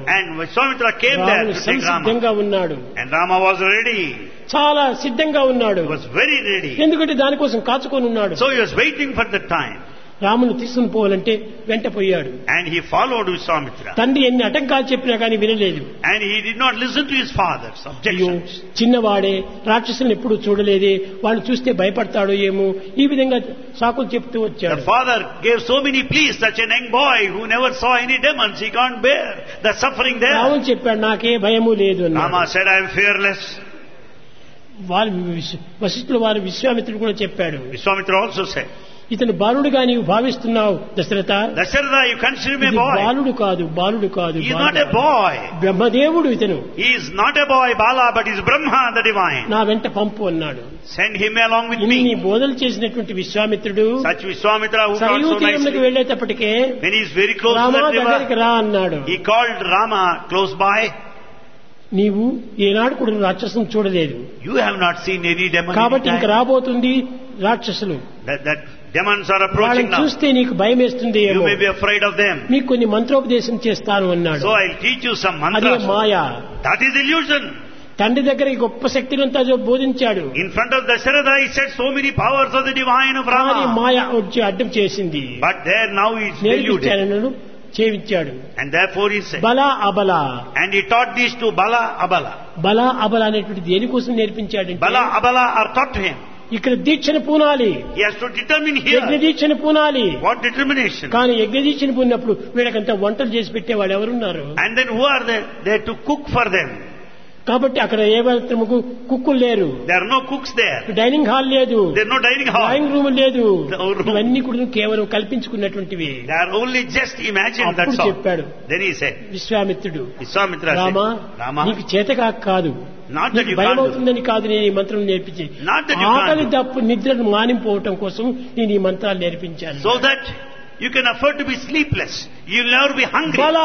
And Vishwamitra came there రాముడు to take Rama. సంసిద్ధంగా ఉన్నాడు And Rama was ready. చాలా సిద్ధంగా ఉన్నాడు He was very ready. ఎందుకంటే దానికోసం కాచుకొని ఉన్నాడు So he was waiting for the time. రామును తీసుకుని పోవాలంటే వెంట పోయాడు And he followed Vishwamitra. తండ్రి ఎన్ని అటంకాలు చెప్పినా కానీ వినలేదు And he did not listen to his father's అయ్యో objections. చిన్నవాడే రాక్షసులను ఎప్పుడు చూడలేదే వాళ్ళు చూస్తే భయపడతాడో ఏమో ఈ విధంగా సాకులు చెప్తూ The వచ్చాడు father gave so many pleas, such a young boy who never saw any demons, he can't bear the suffering there. రాముడు చెప్పాడు నాకే భయము లేదు అన్నాడు. Rama said, I am fearless. వారు విశ్వ- వశిష్ఠులు వారు విశ్వామిత్రుడు కూడా చెప్పాడు Vishwamitra also said, ఇతను బాలుడుగా నీవు భావిస్తున్నావు Dasharatha Dasharatha, you consider him a ఇది boy. బాలుడు కాదు బాలుడు కాదు He is బాలుడు not a కాదు. boy. బ్రహ్మదేవుడు ఇతను He is not a boy, Bala, but he is Brahma, the divine. నా వెంట పంపు అన్నాడు Send him along with ఇన్ని me. బోధలు చేసినటువంటి విశ్వామిత్రుడు Such Vishwamitra who taught Sarayu so తీరంలోకి nicely. వెళ్లేటప్పటికే When he is very close to Rama that దగ్గరికి river, రా అన్నాడు he called Rama close by. నీవు ఏనాడు కూడా రాక్షసును చూడలేదు You have not seen any demon. కాబట్టి ఇంక anytime. రాబోతుంది రాక్షసులు That, that demons are approaching వాళ్ళని now. చూస్తే నీకు భయం వేస్తుంది You ఏమో may be afraid of them. మీకు కొన్ని మంత్రోపదేశం చేస్తాను అన్నాడు So I'll teach you some అదే mantras. Maya That is illusion. తండ్రి దగ్గర ఈ గొప్ప శక్తినంతా బోధించాడు In front of Dasharatha, he said so many powers of the divine of కానీ Rama. మాయ వచ్చి అడ్డం చేసింది But there now he is deluded. నేర్పించానన్నాడు చేయించాడు And therefore he said, బల అబల and he taught these to Bala, Abala. బల అబల అనేటువంటి దేనికోసం నేర్పించాడంటే Bala, Abala are taught to him. ఇక్కడ దీక్షను పూనాలి He has to determine యజ్ఞ here. దీక్షను పూనాలి What determination? కానీ యజ్ఞ దీక్షను పూనినప్పుడు వీళ్ళకంతా వంటలు చేసి పెట్టేవాళ్ళు ఎవరున్నారు And then who are they? There to cook for them. కాబట్టి అక్కడ ఏ మాత్రముకు కుక్కులు లేరు There are no cooks there. Dining hall లేదు There are no dining hall. Drawing room లేదు No room. ఇవన్నీ కూడా కేవలం కల్పించుకున్నటువంటివి They are only just imagined, అప్పుడు that's all. చెప్పాడు Then he said, విశ్వామిత్రుడు Vishwamitra రామా said, Rama, నీకు చేతగా కాదు not that నీకు you భయం can't do. అవుతుందని కాదు నేను ఈ మంత్రం నేర్పించి Not that you can't ఆకలి do. దప్పు నిద్రను మానిపోవటం కోసం నేను ఈ మంత్రాలు నేర్పించాను So that you can afford to be sleepless. You'll never be hungry. బల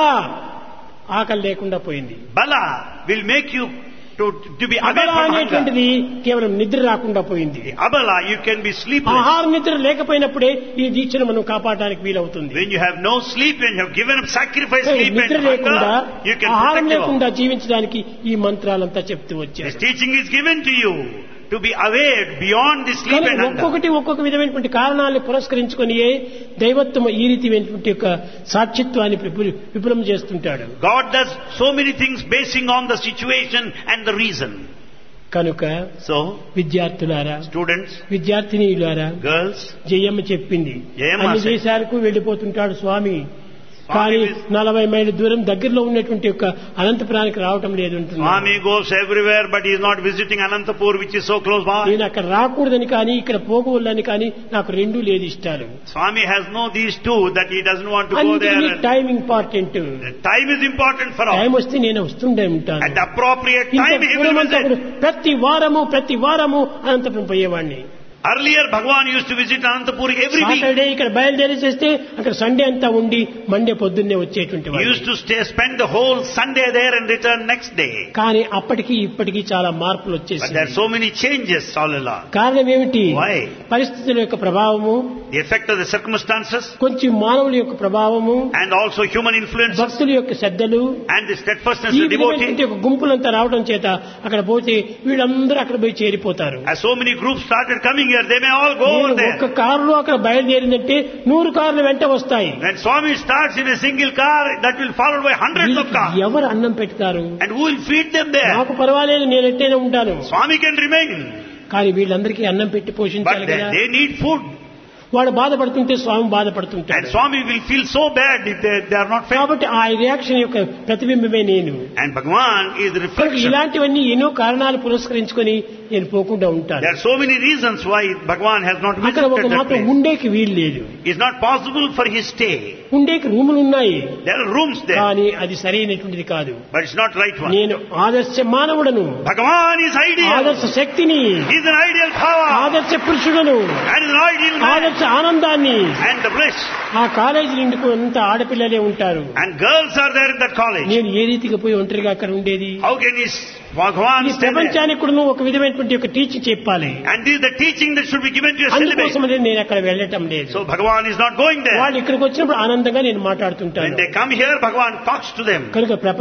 ఆకలి లేకుండా పోయింది Bala will make you to, to be away అబల from hunger. అనేటువంటిది కేవలం నిద్ర రాకుండా పోయింది The Abala, you can be sleepless. ఆహార నిద్ర లేకపోయినప్పుడే ఈ దీక్షను మనం కాపాడడానికి వీలవుతుంది When you have no sleep, when you have given up sacrifice sleep నిద్ర and లేకుండా hunger, you can ఆహారం protect లేకుండా your జీవించడానికి ఈ మంత్రాలంతా చెప్తూ This వచ్చారు teaching is given to you to be aware beyond the sleep కానీ and hunger. ఒక్కొక్కటి ఒక్కొక్క విధమైనటువంటి కారణాలను పురస్కరించుకొని దైవత్వం ఈ రీతిమైనటువంటి యొక్క సాక్షిత్వాన్ని విపు- విపులం చేస్తుంటాడు God does so many things basing on the situation and the reason. కనుక So, విద్యార్థులారా students, విద్యార్థినీయులారా girls, జయమ్మ చెప్పింది జయమ్మ అన్ని said- దేశాలకు వెళ్ళిపోతుంటాడు స్వామి కానీ Swami, is- నలభై మైళ్ళ దూరం దగ్గరలో ఉన్నటువంటి యొక్క అనంతపురానికి రావటం లేదు అంటున్నాడు. Swami goes everywhere but he is not visiting Anantapur which is so close by. నేను అక్కడ రాకూడదని కానీ ఇక్కడ పోకూడదని కానీ నాకు రెండూ లేదు ఇష్టాలు Swami has no these two that he doesn't want to go there. అన్నిటికీ and- time important Time is important for all. Time వస్తే నేను వస్తుండే ఉంటాను At the appropriate ఇంత time he will పూర్వమంతా visit. కూడా ప్రతి వారము ప్రతి వారము అనంతపురం పోయేవాడిని Earlier Bhagwan used to visit Anantapur every week. Saturday ఇక్కడ బయలుదేరి చేస్తే అక్కడ సండే అంతా ఉండి మండే పొద్దున్నే వచ్చేటువంటి He వాడు used to stay, spend the whole Sunday there and return next day. కానీ అప్పటికి ఇప్పటికి చాలా మార్పులు But there are వచ్చేసి so many changes all along. కారణం ఏమిటి Why? పరిస్థితుల యొక్క ప్రభావము The effect of the circumstances కొంచెం మానవుల యొక్క ప్రభావము and also human influences భక్తుల యొక్క శ్రద్ధలు and the steadfastness ఈ of devotee. విధమైనటువంటి ఒక గుంపులంతా రావడం చేత అక్కడ పోతే వీళ్ళందరూ అక్కడ పోయి చేరిపోతారు As so many groups started coming here, they may all go over నేను there. ఒక్క కారులో అక్కడ బయలుదేరిందంటే నూరు కార్లు వెంట వస్తాయి When Swami starts in a single car, that will followed by hundreds of వీళ్ళకి cars. ఎవరు అన్నం పెడతారు And who will feed them there? నాకు పర్వాలేదు నేను ఎట్టైనా ఉంటాను Swami can remain. కానీ వీళ్ళందరికీ అన్నం పెట్టి But పోషించాలి they, కదా they need food. వాడు బాధపడుతుంటే స్వామి And బాధపడుతుంటాడు Swami will feel so bad if they, they are not fed. కాబట్టి ఆ రియాక్షన్ యొక్క ప్రతిబింబమే నేను And Bhagavan is the కనుక reflection. ఇలాంటివన్నీ ఎన్నో కారణాలు పురస్కరించుకొని నేను పోకుండా ఉంటాను There are so many reasons why Bhagavan has not అక్కడ ఒక visited that మాత్రం place. ఉండేకి వీలు లేదు It's not possible for his stay. ఉండేకి రూములు ఉన్నాయి There are rooms there, కానీ అది సరైనటువంటిది కాదు but it's not right one. నేను ఆదర్శ మానవుడను Bhagavan is ideal. ఆదర్శ శక్తిని He's an ideal power. ఆదర్శ పురుషుడను And is an ideal man. ఆదర్శ ఆనందాన్ని And the bliss. ఆ కాలేజీ నిండుకు అంత ఆడపిల్లలే ఉంటారు And girls are there in that college. నేను ఏ రీతిగా పోయి ఒంటరిగా అక్కడ ఉండేది How can his Bhagavan ఈ stay there? ప్రపంచానికి కూడా నువ్వు ఒక విధమైనటువంటి ఒక టీచింగ్ చెప్పాలి And this is the teaching that should be given to a celibate. అందుకోసమనే నేను అక్కడ వెళ్ళటం లేదు So Bhagavan is not going there. వాళ్ళు ఇక్కడికి వచ్చినప్పుడు ఆనందంగా నేను When మాట్లాడుతుంటాను they come here, Bhagavan talks to them. కనుక ప్రపంచ